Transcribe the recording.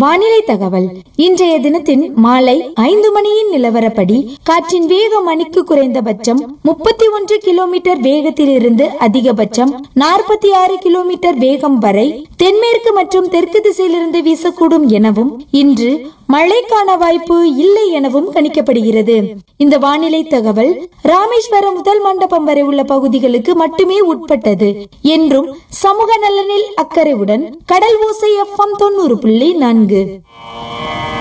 வானிலை தகவல் இன்றைய தினத்தின் மாலை ஐந்து மணியின் நிலவரப்படி காற்றின் வேக மணிக்கு குறைந்தபட்சம் முப்பத்தி ஒன்று கிலோமீட்டர் வேகத்திலிருந்து அதிகபட்சம் நாற்பத்தி ஆறு கிலோமீட்டர் வேகம் வரை தென்மேற்கு மற்றும் தெற்கு திசையிலிருந்து வீசக்கூடும் எனவும் இன்று மழைக்கான வாய்ப்பு இல்லை எனவும் கணிக்கப்படுகிறது இந்த வானிலை தகவல் ராமேஸ்வரம் முதல் மண்டபம் வரை உள்ள பகுதிகளுக்கு மட்டுமே உட்பட்டது என்றும் சமூக நலனில் அக்கறையுடன் கடல் ஓசை எஃப்எம் தொண்ணூறு புள்ளி நான்கு